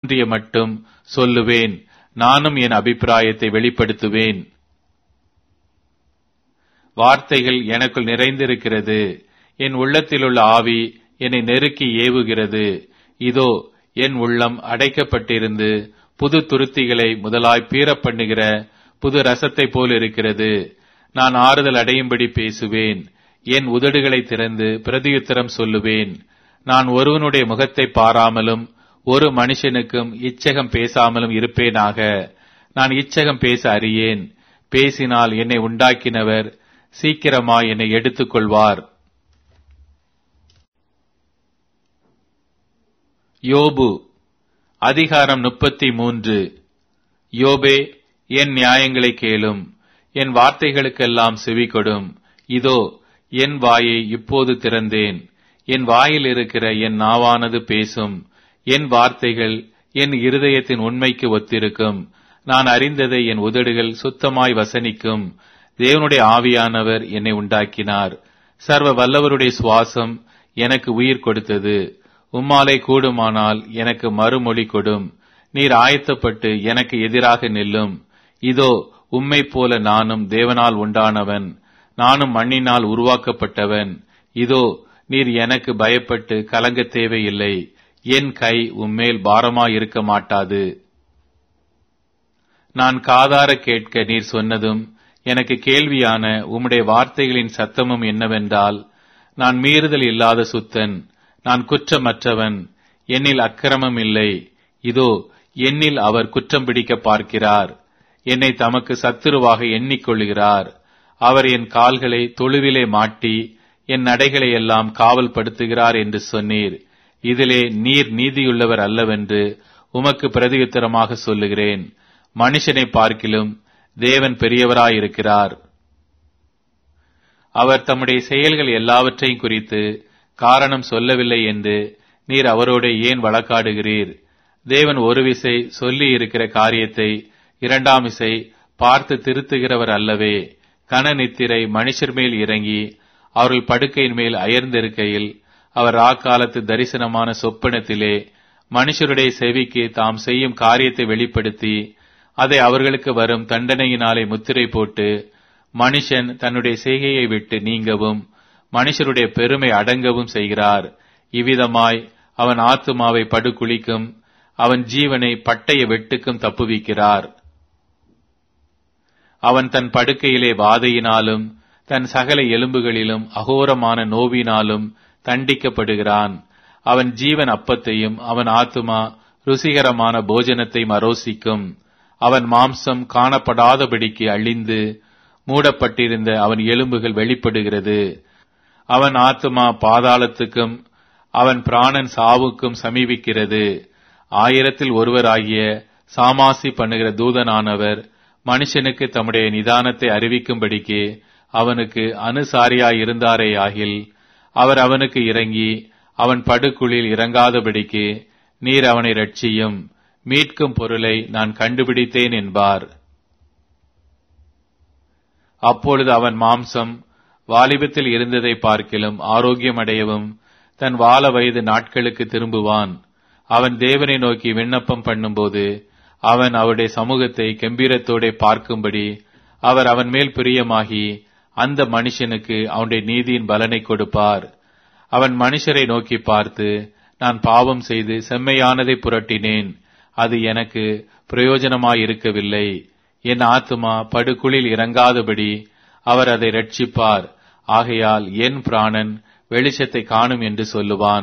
தோன்றிய மட்டும் சொல்லுவேன் நானும் என் அபிப்பிராயத்தை வெளிப்படுத்துவேன் வார்த்தைகள் எனக்குள் நிறைந்திருக்கிறது என் உள்ளத்திலுள்ள ஆவி என்னை நெருக்கி ஏவுகிறது இதோ என் உள்ளம் அடைக்கப்பட்டிருந்து புது துருத்திகளை முதலாய் பீறப் பண்ணுகிற புது ரசத்தை போல் இருக்கிறது நான் ஆறுதல் அடையும்படி பேசுவேன் என் உதடுகளை திறந்து பிரதியுத்தரம் சொல்லுவேன் நான் ஒருவனுடைய முகத்தை பாராமலும் ஒரு மனுஷனுக்கும் இச்சகம் பேசாமலும் இருப்பேனாக நான் இச்சகம் பேச அறியேன் பேசினால் என்னை உண்டாக்கினவர் சீக்கிரமாய் என்னை எடுத்துக் கொள்வார் யோபு அதிகாரம் முப்பத்தி மூன்று யோபே என் நியாயங்களை கேளும் என் வார்த்தைகளுக்கெல்லாம் செவி கொடும் இதோ என் வாயை இப்போது திறந்தேன் என் வாயில் இருக்கிற என் நாவானது பேசும் என் வார்த்தைகள் என் இருதயத்தின் உண்மைக்கு ஒத்திருக்கும் நான் அறிந்ததை என் உதடுகள் சுத்தமாய் வசனிக்கும் தேவனுடைய ஆவியானவர் என்னை உண்டாக்கினார் சர்வ வல்லவருடைய சுவாசம் எனக்கு உயிர் கொடுத்தது உம்மாலை கூடுமானால் எனக்கு மறுமொழி கொடும் நீர் ஆயத்தப்பட்டு எனக்கு எதிராக நில்லும் இதோ உம்மை போல நானும் தேவனால் உண்டானவன் நானும் மண்ணினால் உருவாக்கப்பட்டவன் இதோ நீர் எனக்கு பயப்பட்டு கலங்க தேவையில்லை என் கை உம்மேல் பாரமாயிருக்க மாட்டாது நான் காதார கேட்க நீர் சொன்னதும் எனக்கு கேள்வியான உம்முடைய வார்த்தைகளின் சத்தமும் என்னவென்றால் நான் மீறுதல் இல்லாத சுத்தன் நான் குற்றமற்றவன் என்னில் அக்கிரமம் இல்லை இதோ என்னில் அவர் குற்றம் பிடிக்க பார்க்கிறார் என்னை தமக்கு சத்துருவாக எண்ணிக்கொள்கிறார் அவர் என் கால்களை தொழுவிலே மாட்டி என் நடைகளை எல்லாம் காவல் படுத்துகிறார் என்று சொன்னீர் இதிலே நீர் நீதியுள்ளவர் அல்லவென்று உமக்கு பிரதியுத்தரமாக சொல்லுகிறேன் மனுஷனை பார்க்கிலும் தேவன் பெரியவராயிருக்கிறார் அவர் தம்முடைய செயல்கள் எல்லாவற்றையும் குறித்து காரணம் சொல்லவில்லை என்று நீர் அவரோட ஏன் வழக்காடுகிறீர் தேவன் ஒரு விசை சொல்லி இருக்கிற காரியத்தை இரண்டாம் விசை பார்த்து திருத்துகிறவர் அல்லவே கன நித்திரை மனுஷர் மேல் இறங்கி அவர்கள் படுக்கையின் மேல் அயர்ந்திருக்கையில் அவர் ராக்காலத்து தரிசனமான சொப்பனத்திலே மனுஷருடைய செவிக்கு தாம் செய்யும் காரியத்தை வெளிப்படுத்தி அதை அவர்களுக்கு வரும் தண்டனையினாலே முத்திரை போட்டு மனுஷன் தன்னுடைய செய்கையை விட்டு நீங்கவும் மனுஷருடைய பெருமை அடங்கவும் செய்கிறார் இவ்விதமாய் அவன் ஆத்துமாவை படுகுழிக்கும் அவன் ஜீவனை பட்டய வெட்டுக்கும் தப்புவிக்கிறார் அவன் தன் படுக்கையிலே வாதையினாலும் தன் சகல எலும்புகளிலும் அகோரமான நோவினாலும் தண்டிக்கப்படுகிறான் அவன் ஜீவன் அப்பத்தையும் அவன் ஆத்துமா ருசிகரமான போஜனத்தையும் அரோசிக்கும் அவன் மாம்சம் காணப்படாதபடிக்கு அழிந்து மூடப்பட்டிருந்த அவன் எலும்புகள் வெளிப்படுகிறது அவன் ஆத்துமா பாதாளத்துக்கும் அவன் பிராணன் சாவுக்கும் சமீபிக்கிறது ஆயிரத்தில் ஒருவராகிய சாமாசி பண்ணுகிற தூதனானவர் மனுஷனுக்கு தம்முடைய நிதானத்தை அறிவிக்கும்படிக்கு அவனுக்கு அனுசாரியாயிருந்தாரே ஆகில் அவர் அவனுக்கு இறங்கி அவன் படுக்குழில் இறங்காதபடிக்கு நீர் அவனை ரட்சியும் மீட்கும் பொருளை நான் கண்டுபிடித்தேன் என்பார் அப்பொழுது அவன் மாம்சம் வாலிபத்தில் இருந்ததை பார்க்கிலும் ஆரோக்கியமடையவும் தன் வால வயது நாட்களுக்கு திரும்புவான் அவன் தேவனை நோக்கி விண்ணப்பம் பண்ணும்போது அவன் அவருடைய சமூகத்தை கம்பீரத்தோட பார்க்கும்படி அவர் அவன் மேல் பிரியமாகி அந்த மனுஷனுக்கு அவனுடைய நீதியின் பலனை கொடுப்பார் அவன் மனுஷரை நோக்கி பார்த்து நான் பாவம் செய்து செம்மையானதை புரட்டினேன் அது எனக்கு பிரயோஜனமாயிருக்கவில்லை என் ஆத்துமா படுகுழில் இறங்காதபடி அவர் அதை ரட்சிப்பார் ஆகையால் என் பிராணன் வெளிச்சத்தை காணும் என்று சொல்லுவான்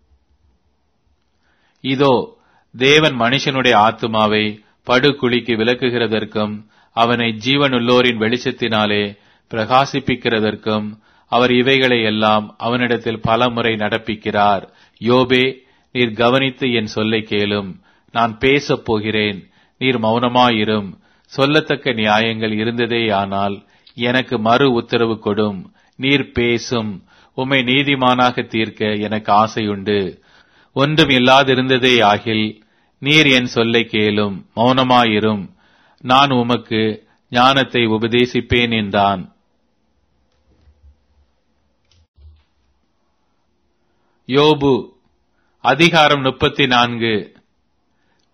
இதோ தேவன் மனுஷனுடைய ஆத்துமாவை படுகுழிக்கு விலக்குகிறதற்கும் அவனை ஜீவனுள்ளோரின் வெளிச்சத்தினாலே பிரகாசிப்பிக்கிறதற்கும் அவர் இவைகளை எல்லாம் அவனிடத்தில் பல முறை நடப்பிக்கிறார் யோபே நீர் கவனித்து என் சொல்லை கேளும் நான் பேசப் போகிறேன் நீர் மௌனமாயிரும் சொல்லத்தக்க நியாயங்கள் இருந்ததேயானால் எனக்கு மறு உத்தரவு கொடும் நீர் பேசும் உம்மை நீதிமானாக தீர்க்க எனக்கு ஆசையுண்டு ஒன்றும் இல்லாதிருந்ததே ஆகில் நீர் என் சொல்லை கேளும் மௌனமாயிரும் நான் உமக்கு ஞானத்தை உபதேசிப்பேன் என்றான் யோபு அதிகாரம் முப்பத்தி நான்கு